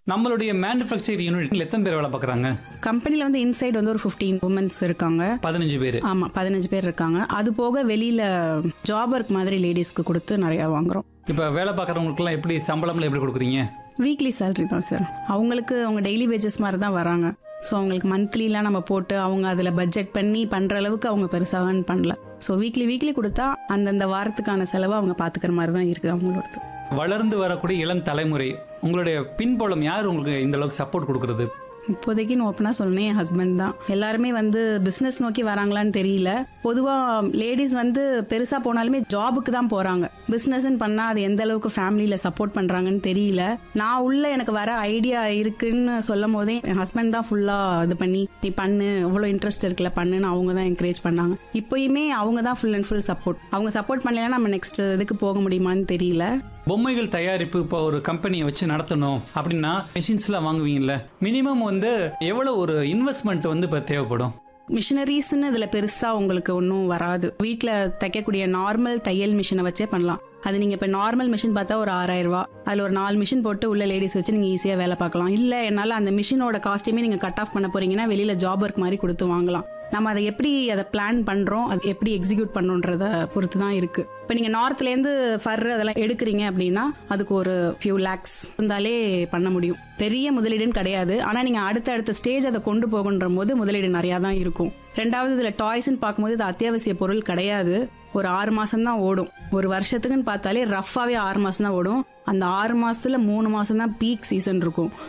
நம்மளுடைய மேனுஃபேக்சர் யூனிட்ல எத்தனை பேர் வேலை பார்க்குறாங்க கம்பெனில வந்து இன்சைடு வந்து ஒரு 15 உமன்ஸ் இருக்காங்க பதினஞ்சு பேர் ஆமா பதினஞ்சு பேர் இருக்காங்க அது போக வெளியில ஜாப் ஒர்க் மாதிரி லேடிஸ்க்கு கொடுத்து நிறைய வாங்குறோம் இப்போ வேலை பார்க்குறவங்களுக்குலாம் எப்படி சம்பளம்லாம் எப்படி கொடுக்குறீங்க வீக்லி சேலரி தான் சார் அவங்களுக்கு அவங்க டெய்லி வேஜஸ் மாதிரி தான் வராங்க ஸோ அவங்களுக்கு மந்த்லிலாம் நம்ம போட்டு அவங்க அதில் பட்ஜெட் பண்ணி பண்ணுற அளவுக்கு அவங்க பெருசாக earn பண்ணல ஸோ வீக்லி வீக்லி கொடுத்தா அந்தந்த வாரத்துக்கான செலவை அவங்க பார்த்துக்கிற மாதிரி தான் இருக்குது அவங்களோடது வளர்ந்து வரக்கூடிய இளம் தலைமுறை உங்களுடைய பின்புலம் யார் உங்களுக்கு இந்த அளவுக்கு சப்போர்ட் கொடுக்கறது இப்போதைக்கு நான் ஓப்பனாக சொல்லணும் என் ஹஸ்பண்ட் தான் எல்லாருமே வந்து பிஸ்னஸ் நோக்கி வராங்களான்னு தெரியல பொதுவாக லேடிஸ் வந்து பெருசாக போனாலுமே ஜாபுக்கு தான் போகிறாங்க பிஸ்னஸ்ன்னு பண்ணால் அது எந்த அளவுக்கு ஃபேமிலியில் சப்போர்ட் பண்ணுறாங்கன்னு தெரியல நான் உள்ள எனக்கு வர ஐடியா இருக்குன்னு சொல்லும் போதே என் ஹஸ்பண்ட் தான் ஃபுல்லாக இது பண்ணி நீ பண்ணு இவ்வளோ இன்ட்ரெஸ்ட் இருக்குல்ல பண்ணுன்னு அவங்க தான் என்கரேஜ் பண்ணாங்க இப்போயுமே அவங்க தான் ஃபுல் அண்ட் ஃபுல் சப்போர்ட் அவங்க சப்போர்ட் பண்ணலைன்னா நம்ம நெக்ஸ்ட் இதுக்கு போக முடியுமான்னு தெரியல பொம்மைகள் தயாரிப்பு இப்போ ஒரு கம்பெனியை வச்சு நடத்தணும் அப்படின்னா மிஷின்ஸ்லாம் வாங்குவீங்கல்ல மினிமம் வந்து எவ்வளோ ஒரு இன்வெஸ்ட்மெண்ட் வந்து இப்போ தேவைப்படும் மிஷினரிஸ்னு இதில் பெருசாக உங்களுக்கு ஒன்றும் வராது வீட்டில் தைக்கக்கூடிய நார்மல் தையல் மிஷினை வச்சே பண்ணலாம் அது நீங்கள் இப்போ நார்மல் மிஷின் பார்த்தா ஒரு ஆறாயிரம் ரூபா அதில் ஒரு நாலு மிஷின் போட்டு உள்ள லேடிஸ் வச்சு நீங்கள் ஈஸியாக வேலை பார்க்கலாம் இல்லை என்னால் அந்த மிஷினோட காஸ்ட்டையுமே நீங்கள் கட் ஆஃப் பண்ண போறீங்கன்னா வெளியில் ஜாப் ஒர்க் மாதிரி கொடுத்து வாங்கலாம் நம்ம அதை எப்படி அதை பிளான் பண்ணுறோம் அது எப்படி எக்ஸிக்யூட் பண்ணுன்றத பொறுத்து தான் இருக்குது இப்போ நீங்கள் நார்த்லேருந்து ஃபர் அதெல்லாம் எடுக்கிறீங்க அப்படின்னா அதுக்கு ஒரு ஃபியூ லேக்ஸ் இருந்தாலே பண்ண முடியும் பெரிய முதலீடுன்னு கிடையாது ஆனால் நீங்கள் அடுத்த அடுத்த ஸ்டேஜ் அதை கொண்டு போகுன்ற போது முதலீடு நிறையா தான் இருக்கும் ரெண்டாவது இதில் டாய்ஸ்ன்னு பார்க்கும்போது இது அத்தியாவசிய பொருள் கிடையாது ஒரு ஆறு மாசம் தான் ஓடும் ஒரு வருஷத்துக்குன்னு பார்த்தாலே ரஃபாவே ஆறு மாசம் தான் ஓடும் அந்த ஆறு மாசத்துல மூணு மாசம் தான் பீக் சீசன் இருக்கும்